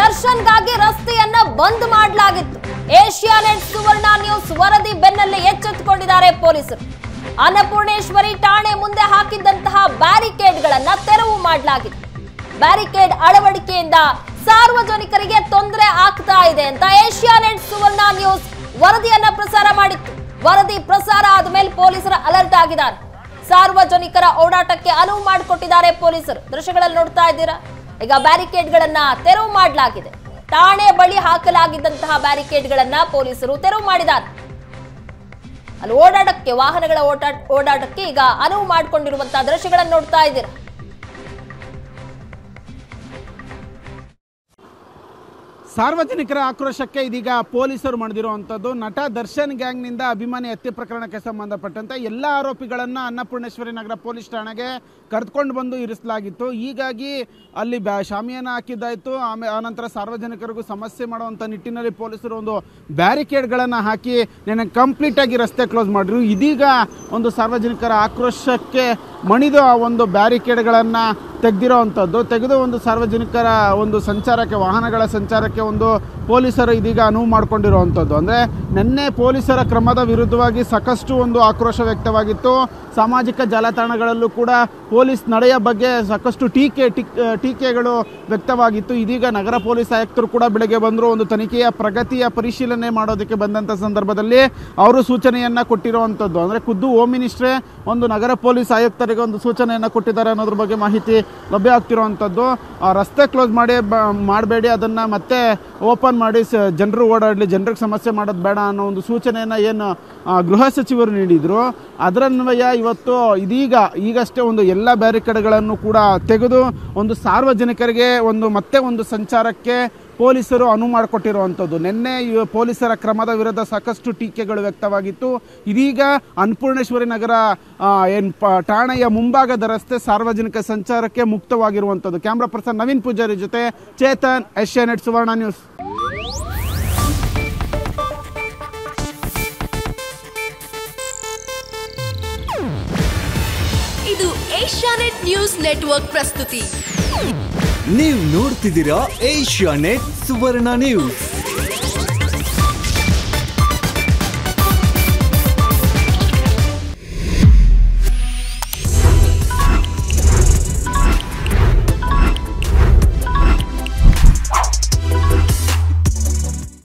ದರ್ಶನ್ಗಾಗಿ ರಸ್ತೆಯನ್ನ ಬಂದ್ ಮಾಡಲಾಗಿತ್ತು Asianet Suvarna news ವರದಿ ಬೆನ್ನಲ್ಲೇ ಎಚ್ಚೆತ್ತುಕೊಂಡಿದ್ದಾರೆ ಪೊಲೀಸರು ಅನ್ನಪೂರ್ಣೇಶ್ವರಿ ಠಾಣೆ ಮುಂದೆ ಹಾಕಿದ್ದಂತಹ ಬ್ಯಾರಿಕೇಡ್ಗಳನ್ನ ತೆರವು ಮಾಡಲಾಗಿದೆ ಬ್ಯಾರಿಕೇಡ್ ಅಳವಡಿಕೆಯಿಂದ ಸಾರ್ವಜನಿಕರಿಗೆ ತೊಂದರೆ ಆಗ್ತಾ ಇದೆ ಅಂತ ಏಷ್ಯಾನೆಟ್ ಸುವರ್ಣ ನ್ಯೂಸ್ ವರದಿಯನ್ನ ಪ್ರಸಾರ ಮಾಡಿತ್ತು ವರದಿ ಪ್ರಸಾರ ಆದ್ಮೇಲೆ ಪೊಲೀಸರ ಅಲರ್ಟ್ ಆಗಿದ್ದಾರೆ ಸಾರ್ವಜನಿಕರ ಓಡಾಟಕ್ಕೆ ಅನುವು ಮಾಡಿಕೊಟ್ಟಿದ್ದಾರೆ ಪೊಲೀಸರು ದೃಶ್ಯಗಳಲ್ಲಿ ನೋಡ್ತಾ ಇದ್ದೀರಾ ಈಗ ಬ್ಯಾರಿಕೇಡ್ಗಳನ್ನ ತೆರವು ಮಾಡಲಾಗಿದೆ ಠಾಣೆ ಬಳಿ ಹಾಕಲಾಗಿದ್ದಂತಹ ಬ್ಯಾರಿಕೇಡ್ಗಳನ್ನ ಪೊಲೀಸರು ತೆರವು ಮಾಡಿದ್ದಾರೆ ಅಲ್ಲಿ ಓಡಾಟಕ್ಕೆ ವಾಹನಗಳ ಓಡಾಟ ಓಡಾಟಕ್ಕೆ ಈಗ ಅನುವು ಮಾಡಿಕೊಂಡಿರುವಂತಹ ದೃಶ್ಯಗಳನ್ನು ನೋಡ್ತಾ ಇದ್ದೀರಾ ಸಾರ್ವಜನಿಕರ ಆಕ್ರೋಶಕ್ಕೆ ಇದೀಗ ಪೊಲೀಸರು ಮಾಡಿದಿರುವಂಥದ್ದು ನಟ ದರ್ಶನ್ ಗ್ಯಾಂಗ್ನಿಂದ ಅಭಿಮಾನಿ ಹತ್ಯೆ ಪ್ರಕರಣಕ್ಕೆ ಸಂಬಂಧಪಟ್ಟಂತೆ ಎಲ್ಲ ಆರೋಪಿಗಳನ್ನು ಅನ್ನಪೂರ್ಣೇಶ್ವರಿ ನಗರ ಪೊಲೀಸ್ ಠಾಣೆಗೆ ಕರೆದುಕೊಂಡು ಬಂದು ಇರಿಸಲಾಗಿತ್ತು ಹೀಗಾಗಿ ಅಲ್ಲಿ ಬ್ಯಾ ಶಾಮಿಯಾನ ಹಾಕಿದ್ದಾಯಿತು ಆಮೇಲೆ ಆನಂತರ ಸಾರ್ವಜನಿಕರಿಗೂ ಸಮಸ್ಯೆ ಮಾಡುವಂಥ ನಿಟ್ಟಿನಲ್ಲಿ ಪೊಲೀಸರು ಒಂದು ಬ್ಯಾರಿಕೇಡ್ಗಳನ್ನು ಹಾಕಿ ನೆನೆ ಕಂಪ್ಲೀಟಾಗಿ ರಸ್ತೆ ಕ್ಲೋಸ್ ಮಾಡಿದ್ರು ಇದೀಗ ಒಂದು ಸಾರ್ವಜನಿಕರ ಆಕ್ರೋಶಕ್ಕೆ ಮಣಿದು ಆ ಒಂದು ಬ್ಯಾರಿಕೇಡ್ಗಳನ್ನು ತೆಗೆದಿರೋ ಅಂಥದ್ದು ತೆಗೆದು ಒಂದು ಸಾರ್ವಜನಿಕರ ಒಂದು ಸಂಚಾರಕ್ಕೆ ವಾಹನಗಳ ಸಂಚಾರಕ್ಕೆ ಒಂದು ಪೊಲೀಸರು ಇದೀಗ ಅನುವು ಮಾಡಿಕೊಂಡಿರುವಂಥದ್ದು ಅಂದರೆ ನಿನ್ನೆ ಪೊಲೀಸರ ಕ್ರಮದ ವಿರುದ್ಧವಾಗಿ ಸಾಕಷ್ಟು ಒಂದು ಆಕ್ರೋಶ ವ್ಯಕ್ತವಾಗಿತ್ತು ಸಾಮಾಜಿಕ ಜಾಲತಾಣಗಳಲ್ಲೂ ಕೂಡ ಪೊಲೀಸ್ ನಡೆಯ ಬಗ್ಗೆ ಸಾಕಷ್ಟು ಟೀಕೆ ಟಿಕ್ ಟೀಕೆಗಳು ವ್ಯಕ್ತವಾಗಿತ್ತು ಇದೀಗ ನಗರ ಪೊಲೀಸ್ ಆಯುಕ್ತರು ಕೂಡ ಬೆಳಗ್ಗೆ ಬಂದರು ಒಂದು ತನಿಖೆಯ ಪ್ರಗತಿಯ ಪರಿಶೀಲನೆ ಮಾಡೋದಕ್ಕೆ ಬಂದಂಥ ಸಂದರ್ಭದಲ್ಲಿ ಅವರು ಸೂಚನೆಯನ್ನು ಕೊಟ್ಟಿರುವಂಥದ್ದು ಅಂದರೆ ಖುದ್ದು ಹೋಮ್ ಮಿನಿಸ್ಟ್ರೇ ಒಂದು ನಗರ ಪೊಲೀಸ್ ಆಯುಕ್ತರಿಗೆ ಒಂದು ಸೂಚನೆಯನ್ನು ಕೊಟ್ಟಿದ್ದಾರೆ ಅನ್ನೋದ್ರ ಬಗ್ಗೆ ಮಾಹಿತಿ ಲಭ್ಯ ಆಗ್ತಿರುವಂಥದ್ದು ಆ ರಸ್ತೆ ಕ್ಲೋಸ್ ಮಾಡಿ ಮಾಡಬೇಡಿ ಅದನ್ನು ಮತ್ತೆ ಓಪನ್ ಮಾಡಿ ಸ ಜನರು ಓಡಾಡಲಿ ಜನರಿಗೆ ಸಮಸ್ಯೆ ಮಾಡೋದು ಬೇಡ ಅನ್ನೋ ಒಂದು ಸೂಚನೆಯನ್ನು ಏನು ಆ, ಗೃಹ ಸಚಿವರು ನೀಡಿದರು ಅದರನ್ವಯ ಇವತ್ತು ಇದೀಗ ಈಗಷ್ಟೇ ಒಂದು ಎಲ್ಲ ಬ್ಯಾರಿಕೇಡ್ಗಳನ್ನು ಕೂಡ ತೆಗೆದು ಒಂದು ಸಾರ್ವಜನಿಕರಿಗೆ ಒಂದು ಮತ್ತೆ ಒಂದು ಸಂಚಾರಕ್ಕೆ ಪೊಲೀಸರು ಅನುವು ಮಾಡಿಕೊಟ್ಟಿರುವಂಥದ್ದು ನಿನ್ನೆ ಈ ಪೊಲೀಸರ ಕ್ರಮದ ವಿರುದ್ಧ ಸಾಕಷ್ಟು ಟೀಕೆಗಳು ವ್ಯಕ್ತವಾಗಿತ್ತು ಇದೀಗ ಅನ್ನಪೂರ್ಣೇಶ್ವರಿ ನಗರ ಏನು ಪ ಠಾಣೆಯ ಮುಂಭಾಗದ ರಸ್ತೆ ಸಾರ್ವಜನಿಕ ಸಂಚಾರಕ್ಕೆ ಮುಕ್ತವಾಗಿರುವಂಥದ್ದು ಕ್ಯಾಮ್ರಾ ಪರ್ಸನ್ ನವೀನ್ ಪೂಜಾರಿ ಜೊತೆ ಚೇತನ್ ಏಷ್ಯಾನೆಟ್ ಸುವರ್ಣ ನ್ಯೂಸ್ ಇದು ಏಷ್ಯಾನೆಟ್ ನ್ಯೂಸ್ ನೆಟ್ವರ್ಕ್ ಪ್ರಸ್ತುತಿ ನೀವು ನೋಡ್ತಿದ್ದೀರಾ ಏಷ್ಯಾ ನೆಟ್ ಸುವರ್ಣ ನ್ಯೂಸ್